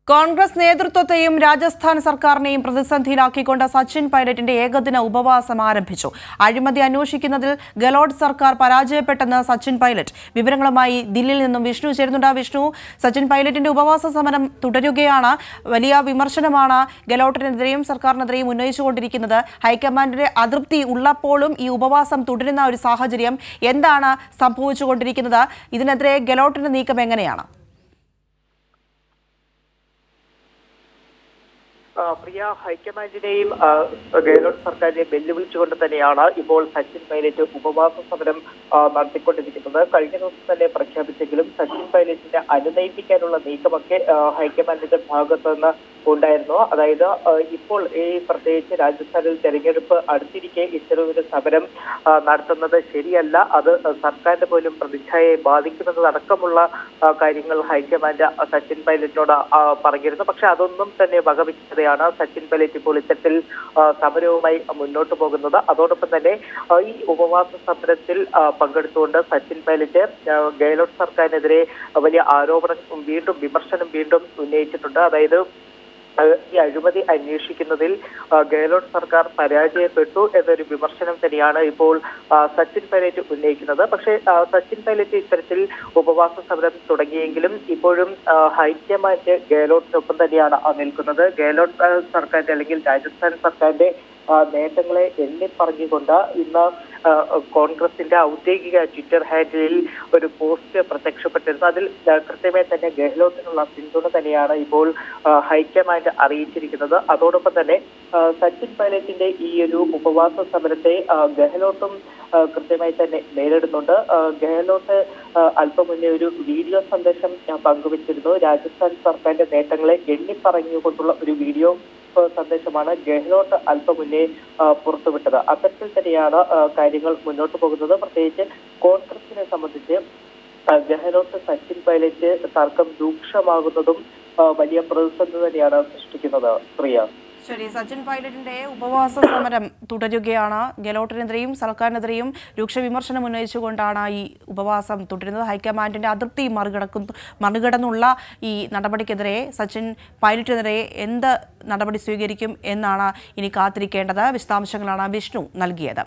കോൺഗ്രസ് നേതൃത്വത്തെയും രാജസ്ഥാൻ സർക്കാരിനെയും പ്രതിസന്ധിയിലാക്കിക്കൊണ്ട് സച്ചിൻ പൈലറ്റിന്റെ ഏകദിന ഉപവാസം ആരംഭിച്ചു അഴിമതി അന്വേഷിക്കുന്നതിൽ ഗെലോട്ട് സർക്കാർ പരാജയപ്പെട്ടെന്ന് സച്ചിൻ പൈലറ്റ് വിവരങ്ങളുമായി ദില്ലിയിൽ നിന്നും വിഷ്ണു ചേരുന്നുണ്ട് വിഷ്ണു സച്ചിൻ പൈലറ്റിന്റെ ഉപവാസ സമരം തുടരുകയാണ് വലിയ വിമർശനമാണ് ഗെലോട്ടിനെതിരെയും സർക്കാരിനെതിരെയും ഉന്നയിച്ചുകൊണ്ടിരിക്കുന്നത് ഹൈക്കമാൻഡിന്റെ അതൃപ്തി ഉള്ളപ്പോഴും ഈ ഉപവാസം തുടരുന്ന ഒരു സാഹചര്യം എന്താണ് സംഭവിച്ചുകൊണ്ടിരിക്കുന്നത് ഇതിനെതിരെ ഗെലോട്ടിന്റെ നീക്കം എങ്ങനെയാണ് ആ, പ്രിയ ഹൈക്കമാൻഡിനെയും ആ, ഗെഹ്ലോട്ട് സർക്കാരിനെയും വെല്ലുവിളിച്ചുകൊണ്ട് തന്നെയാണ് ഇപ്പോൾ സച്ചിൻ പൈലറ്റ് ഉപവാസ സമരം ആ, നടത്തിക്കൊണ്ടിരിക്കുന്നത് കഴിഞ്ഞ ദിവസം തന്നെ പ്രഖ്യാപിച്ചെങ്കിലും സച്ചിൻ പൈലറ്റിനെ അനുനയിപ്പിക്കാനുള്ള നീക്കമൊക്കെ ആ, ഹൈക്കമാൻഡിന്റെ ഭാഗത്തു നിന്ന് ഉണ്ടായിരുന്നു അതായത് ആ, ഇപ്പോൾ ഈ പ്രത്യേകിച്ച് രാജസ്ഥാനിൽ തെരഞ്ഞെടുപ്പ് അടുത്തിരിക്കെ ഇത്തരമൊരു സമരം ആ, നടത്തുന്നത് ശരിയല്ല അത് സർക്കാരിന്റെ പോലും പ്രതിച്ഛായയെ ബാധിക്കുന്നതടക്കമുള്ള ആ, കാര്യങ്ങൾ ഹൈക്കമാൻഡ് സച്ചിൻ പൈലറ്റിനോട് ആ, പറഞ്ഞിരുന്നു പക്ഷെ അതൊന്നും തന്നെ വകവയ്ക്കാതെയാണ് സച്ചിൻ പൈലറ്റ് ഇപ്പോൾ ഇത്തരത്തിൽ ആ, സമരവുമായി മുന്നോട്ട് പോകുന്നത് അതോടൊപ്പം തന്നെ ആ, ഈ ഉപവാസ സമരത്തിൽ ആ, പങ്കെടുത്തുകൊണ്ട് സച്ചിൻ പൈലറ്റ് ആ, ഗെഹ്ലോട്ട് സർക്കാരിനെതിരെ വലിയ ആരോപണം വീണ്ടും വിമർശനം വീണ്ടും ഉന്നയിച്ചിട്ടുണ്ട് അതായത് ഏഹ് ഈ അഴിമതി അന്വേഷിക്കുന്നതിൽ ആ, ഗെഹ്ലോട്ട് സർക്കാർ പരാജയപ്പെട്ടു എന്നൊരു വിമർശനം തന്നെയാണ് ഇപ്പോൾ ആ, സച്ചിൻ പൈലറ്റ് ഉന്നയിക്കുന്നത് പക്ഷേ ആ, സച്ചിൻ പൈലറ്റ് ഇത്തരത്തിൽ ഉപവാസ സമരം തുടങ്ങിയെങ്കിലും ഇപ്പോഴും ആ, ഹൈക്കമാൻഡ് ഗെഹ്ലോട്ടിനൊപ്പം തന്നെയാണ് ആ നിൽക്കുന്നത് ഗെഹ്ലോട്ട് ആ, സർക്കാരിന്റെ അല്ലെങ്കിൽ രാജസ്ഥാൻ സർക്കാരിന്റെ ആ, നേട്ടങ്ങളെ എണ്ണി പറഞ്ഞുകൊണ്ട് ഇന്ന് ആ, കോൺഗ്രസിന്റെ ഔദ്യോഗിക ട്വിറ്റർ ഹാൻഡിലിൽ ഒരു പോസ്റ്റ് പ്രത്യക്ഷപ്പെട്ടിരുന്നു അതിൽ ആ, കൃത്യമായി തന്നെ ഗെഹ്ലോട്ടിനുള്ള പിന്തുണ തന്നെയാണ് ഇപ്പോൾ ആ, ഹൈക്കമാൻഡ് അറിയിച്ചിരിക്കുന്നത് അതോടൊപ്പം തന്നെ ആ, സച്ചിൻ പൈലറ്റിന്റെ ഈ ഒരു ഉപവാസ സമരത്തെ ആ, ഗെഹ്ലോട്ടും ആ, കൃത്യമായി തന്നെ നേരിടുന്നുണ്ട് ആ, ഗെഹ്ലോട്ട് ആ, അല്പം മുന്നേ ഒരു വീഡിയോ സന്ദേശം ആ, പങ്കുവച്ചിരുന്നു രാജസ്ഥാൻ സർക്കാരിന്റെ നേട്ടങ്ങളെ എണ്ണിപ്പറഞ്ഞുകൊണ്ടുള്ള ഒരു വീഡിയോ ആ, സന്ദേശമാണ് ഗെഹ്ലോട്ട് അല്പം മുന്നേ ആ, പുറത്തുവിട്ടത് അത്തരത്തിൽ തന്നെയാണ് ആ, കാര്യങ്ങൾ മുന്നോട്ട് പോകുന്നത് പ്രത്യേകിച്ച് കോൺഗ്രസിനെ സംബന്ധിച്ച് ആ, ഗെഹ്ലോട്ട് സച്ചിൻ പൈലറ്റ് തർക്കം രൂക്ഷമാകുന്നതും ആ, വലിയ പ്രതിസന്ധി തന്നെയാണ് സൃഷ്ടിക്കുന്നത് പ്രിയ ശരി സച്ചിൻ പൈലറ്റിന്റെ ഉപവാസ സമരം തുടരുകയാണ് ഗെലോട്ടിനെതിരെയും സർക്കാരിനെതിരെയും രൂക്ഷ വിമർശനം ഉന്നയിച്ചുകൊണ്ടാണ് ഈ ഉപവാസം തുടരുന്നത് ഹൈക്കമാൻഡിന്റെ അതൃപ്തി മറികടക്കുന്നു മറികടന്നുള്ള ഈ നടപടിക്കെതിരെ സച്ചിൻ പൈലറ്റിനെതിരെ എന്ത് നടപടി സ്വീകരിക്കും എന്നാണ് ഇനി കാത്തിരിക്കേണ്ടത് വിശദാംശങ്ങളാണ് വിഷ്ണു നൽകിയത്